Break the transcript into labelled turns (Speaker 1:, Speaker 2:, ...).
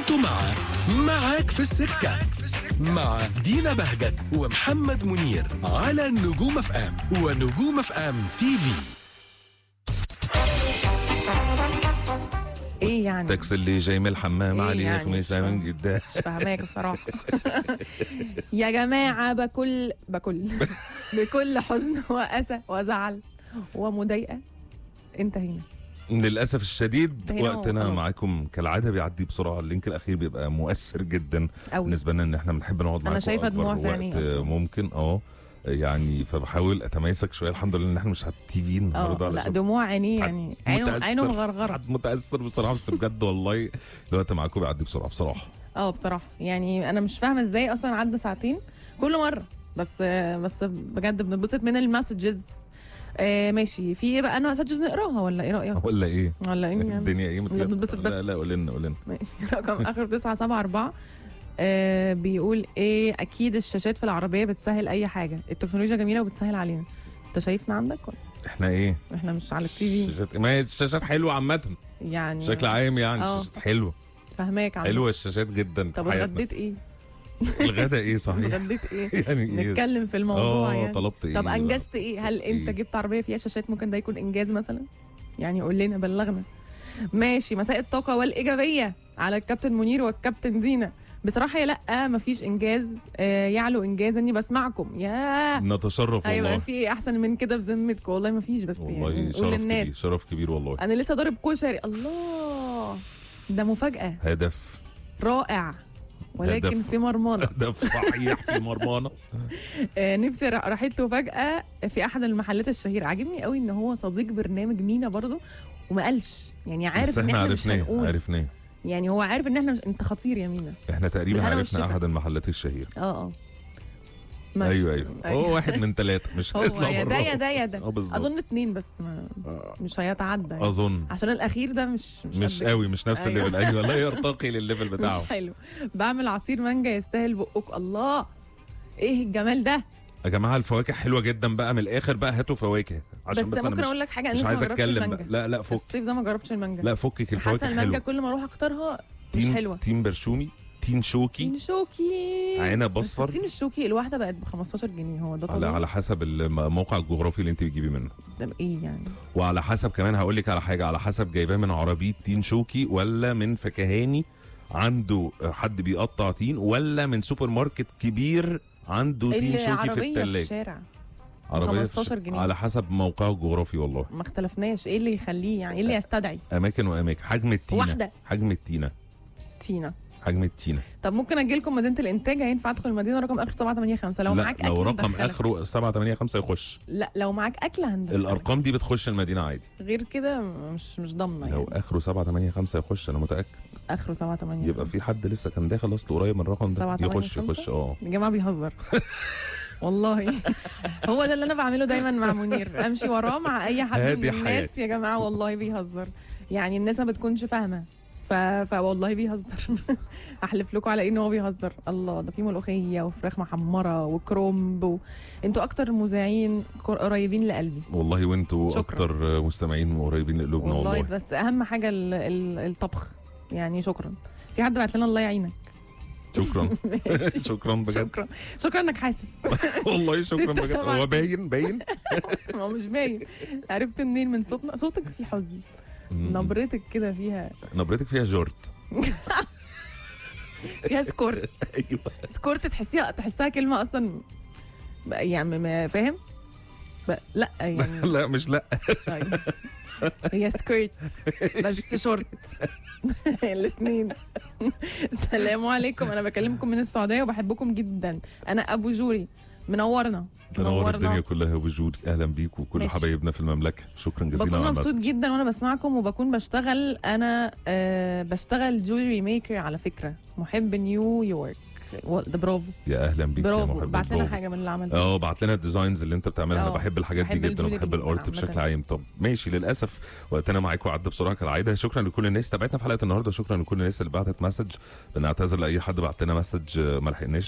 Speaker 1: انتوا مع معاك في السكة مع دينا بهجت ومحمد منير على نجوم اف ام ونجوم اف ام تي في
Speaker 2: ايه يعني
Speaker 3: تاكسي اللي جاي من الحمام
Speaker 2: إيه
Speaker 3: عليه
Speaker 2: يعني؟
Speaker 3: خميسه من
Speaker 2: مش
Speaker 3: قدام
Speaker 2: مش فاهماك بصراحه يا جماعه بكل بكل بكل حزن واسى وزعل ومضايقه انتهينا
Speaker 3: للاسف الشديد
Speaker 2: هنا
Speaker 3: وقتنا
Speaker 2: وخلاص.
Speaker 3: معاكم كالعاده بيعدي بسرعه اللينك الاخير بيبقى مؤثر جدا
Speaker 2: قوي
Speaker 3: بالنسبه لنا ان احنا بنحب نقعد
Speaker 2: أنا
Speaker 3: معاكم
Speaker 2: شايفة
Speaker 3: أكبر
Speaker 2: دموع في
Speaker 3: وقت
Speaker 2: عينيه أصلاً.
Speaker 3: ممكن اه يعني فبحاول اتماسك شويه الحمد لله ان احنا مش على التي في النهارده
Speaker 2: اه لا
Speaker 3: علشان
Speaker 2: دموع عينيه يعني عينه
Speaker 3: متأثر.
Speaker 2: عينه مغرغره
Speaker 3: حد متاثر بصراحه بس بجد والله الوقت معاكم بيعدي بسرعه بصراحه
Speaker 2: اه بصراحه يعني انا مش فاهمه ازاي اصلا عدى ساعتين كل مره بس بس بجد بنتبسط من المسجز آه ماشي في ايه بقى انا مسجز نقراها ولا ايه رايك
Speaker 3: ولا ايه
Speaker 2: ولا ايه يعني؟
Speaker 3: الدنيا ايه
Speaker 2: ولا بنتبسط بس؟
Speaker 3: لا لا قول لنا قول لنا
Speaker 2: ماشي رقم اخر 974 آه بيقول ايه اكيد الشاشات في العربيه بتسهل اي حاجه التكنولوجيا جميله وبتسهل علينا انت شايفنا عندك ولا
Speaker 3: احنا ايه
Speaker 2: احنا مش على التي في
Speaker 3: الشاشات ما هي الشاشات حلوه عامه
Speaker 2: يعني
Speaker 3: بشكل عام يعني
Speaker 2: آه.
Speaker 3: الشاشات حلوه
Speaker 2: فاهماك عم
Speaker 3: حلوه الشاشات جدا
Speaker 2: طب
Speaker 3: في حياتنا.
Speaker 2: اتغديت ايه
Speaker 3: الغدا ايه صحيح
Speaker 2: اتغديت ايه
Speaker 3: يعني ايه
Speaker 2: نتكلم في الموضوع
Speaker 3: اه
Speaker 2: يعني
Speaker 3: طلبت ايه
Speaker 2: طب انجزت ايه هل انت
Speaker 3: إيه؟
Speaker 2: جبت عربيه فيها شاشات ممكن ده يكون انجاز مثلا يعني قول لنا بلغنا ماشي مساء الطاقه والايجابيه على الكابتن منير والكابتن دينا بصراحه يا لا مفيش انجاز آه يعلو انجاز اني بسمعكم يا
Speaker 3: نتشرف
Speaker 2: ايوه
Speaker 3: والله
Speaker 2: في إيه احسن من كده بذمتك والله مفيش بس
Speaker 3: والله
Speaker 2: يعني قول
Speaker 3: شرف كبير
Speaker 2: للناس
Speaker 3: شرف كبير والله
Speaker 2: انا لسه ضارب كشري الله ده مفاجاه
Speaker 3: هدف
Speaker 2: رائع ولكن
Speaker 3: هدف.
Speaker 2: في مرمانه
Speaker 3: هدف صحيح في مرمانا
Speaker 2: آه، نفسي را- راحت له فجأة في أحد المحلات الشهيرة عاجبني قوي إن هو صديق برنامج مينا برضه وما قالش يعني عارف
Speaker 3: بس
Speaker 2: إن
Speaker 3: احنا
Speaker 2: إحنا مش
Speaker 3: عرفناه
Speaker 2: هنقول
Speaker 3: عرفناه
Speaker 2: يعني هو عارف إن إحنا مش أنت خطير يا مينا
Speaker 3: احنا تقريبا
Speaker 2: بالهنا
Speaker 3: عرفنا
Speaker 2: والشفا.
Speaker 3: احد المحلات الشهيره
Speaker 2: اه اه ماشي.
Speaker 3: ايوه ايوه هو واحد من ثلاثه مش
Speaker 2: هو
Speaker 3: هيطلع
Speaker 2: يا ده
Speaker 3: بره.
Speaker 2: يا ده يا ده
Speaker 3: اه بالظبط
Speaker 2: أظن اتنين بس ما مش هيتعدى يعني.
Speaker 3: اظن
Speaker 2: عشان الأخير ده مش مش,
Speaker 3: مش
Speaker 2: قد
Speaker 3: قوي مش نفس
Speaker 2: أيوة.
Speaker 3: الليفل ايوه لا يرتقي للليفل بتاعه
Speaker 2: مش حلو بعمل عصير مانجا يستاهل بقك الله ايه الجمال ده
Speaker 3: يا جماعه الفواكه حلوه جدا بقى من الاخر بقى هاتوا فواكه عشان
Speaker 2: بس,
Speaker 3: بس, انا
Speaker 2: ممكن
Speaker 3: مش,
Speaker 2: اقول لك حاجه انا
Speaker 3: مش
Speaker 2: لسه ما
Speaker 3: عايز
Speaker 2: جربتش
Speaker 3: اتكلم
Speaker 2: المانجا
Speaker 3: بقى لا لا فك
Speaker 2: الصيف ده ما جربتش المانجا
Speaker 3: لا فكك
Speaker 2: حاسه
Speaker 3: الفواكه
Speaker 2: المانجا
Speaker 3: حلوه
Speaker 2: كل ما اروح اختارها مش
Speaker 3: تين
Speaker 2: حلوه
Speaker 3: تين برشومي تين شوكي
Speaker 2: تين شوكي
Speaker 3: عنب
Speaker 2: بس
Speaker 3: اصفر
Speaker 2: التين الشوكي الواحده بقت ب 15 جنيه هو ده
Speaker 3: على
Speaker 2: طبيعي
Speaker 3: على حسب الموقع الجغرافي اللي انت بتجيبي منه
Speaker 2: ده ايه يعني
Speaker 3: وعلى حسب كمان هقول لك على حاجه على حسب جايباه من عربيه تين شوكي ولا من فكهاني عنده حد بيقطع تين ولا من سوبر ماركت كبير عنده تين شوكي في
Speaker 2: العربيه في
Speaker 3: الثلاجه
Speaker 2: الشارع
Speaker 3: عربيه في
Speaker 2: 15
Speaker 3: الش-
Speaker 2: جنيه.
Speaker 3: على حسب موقعه الجغرافي والله
Speaker 2: ما اختلفناش ايه اللي يخليه يعني ايه اللي يستدعي
Speaker 3: اماكن واماكن حجم التينه
Speaker 2: واحدة.
Speaker 3: حجم التينه
Speaker 2: تينا
Speaker 3: حجم التينه
Speaker 2: طب ممكن اجي لكم مدينه الانتاج هينفع ادخل المدينه رقم اخر 785 لو
Speaker 3: لا
Speaker 2: معاك
Speaker 3: لو
Speaker 2: اكل
Speaker 3: رقم
Speaker 2: ندخلك.
Speaker 3: اخره 785 يخش
Speaker 2: لا لو معاك اكل هندخلك
Speaker 3: الارقام دي بتخش المدينه عادي
Speaker 2: غير كده مش مش ضامنه
Speaker 3: لو
Speaker 2: يعني
Speaker 3: اخره 785 يخش انا متاكد
Speaker 2: اخره 785
Speaker 3: يبقى في حد لسه كان داخل اصل قريب من الرقم ده
Speaker 2: 785
Speaker 3: يخش يخش اه
Speaker 2: يا جماعه بيهزر والله هو ده اللي انا بعمله دايما مع منير امشي وراه مع اي حد من
Speaker 3: هادي
Speaker 2: الناس
Speaker 3: حياتي.
Speaker 2: يا جماعه والله بيهزر يعني الناس ما بتكونش فاهمه ف... فوالله بيهزر احلف لكم على ان هو بيهزر الله ده في ملوخيه وفراخ محمره وكرومب و... انتوا اكتر مذيعين قر- قريبين لقلبي
Speaker 3: والله وانتوا
Speaker 2: شكراً.
Speaker 3: اكتر مستمعين قريبين لقلوبنا
Speaker 2: والله,
Speaker 3: والله
Speaker 2: بس اهم حاجه ال... ال... الطبخ يعني شكرا في حد بعت لنا الله يعينك
Speaker 3: شكرا
Speaker 2: ماشي.
Speaker 3: شكرا بجد
Speaker 2: شكرا شكرا انك حاسس
Speaker 3: والله شكرا
Speaker 2: ستة
Speaker 3: بجد
Speaker 2: سبعة.
Speaker 3: هو باين باين
Speaker 2: ما هو مش باين عرفت منين من صوتنا صوتك فيه حزن نبرتك كده فيها
Speaker 3: نبرتك فيها جورت
Speaker 2: فيها سكورت
Speaker 3: ايوه
Speaker 2: سكورت تحسيها تحسها كلمه اصلا ب- يعني ما فاهم ب... لا يعني
Speaker 3: لا مش لا
Speaker 2: طيب هي سكيرت بس شورت الاثنين السلام عليكم انا بكلمكم من السعوديه وبحبكم جدا انا ابو جوري منورنا
Speaker 3: تنور الدنيا كلها وجود اهلا بيك وكل
Speaker 2: ماشي.
Speaker 3: حبايبنا في المملكه شكرا جزيلا
Speaker 2: بكون
Speaker 3: على
Speaker 2: مبسوط
Speaker 3: المسج.
Speaker 2: جدا وانا بسمعكم وبكون بشتغل انا آه بشتغل جولري ميكر على فكره محب نيويورك و- ده برافو
Speaker 3: يا اهلا بيك يا
Speaker 2: برافو
Speaker 3: محب
Speaker 2: بعت لنا
Speaker 3: برافو.
Speaker 2: حاجه من اللي عملته
Speaker 3: اه بعت لنا الديزاينز اللي انت بتعملها انا
Speaker 2: اه،
Speaker 3: بحب الحاجات دي
Speaker 2: بحب
Speaker 3: جدا
Speaker 2: الجولري
Speaker 3: وبحب
Speaker 2: جدا
Speaker 3: الارت
Speaker 2: عامة.
Speaker 3: بشكل عام طب ماشي للاسف وقتنا معاكم عدى بسرعه كالعاده شكرا لكل الناس تابعتنا في حلقه النهارده شكرا لكل الناس اللي بعتت مسج بنعتذر لاي حد بعت لنا مسج آه، ما لحقناش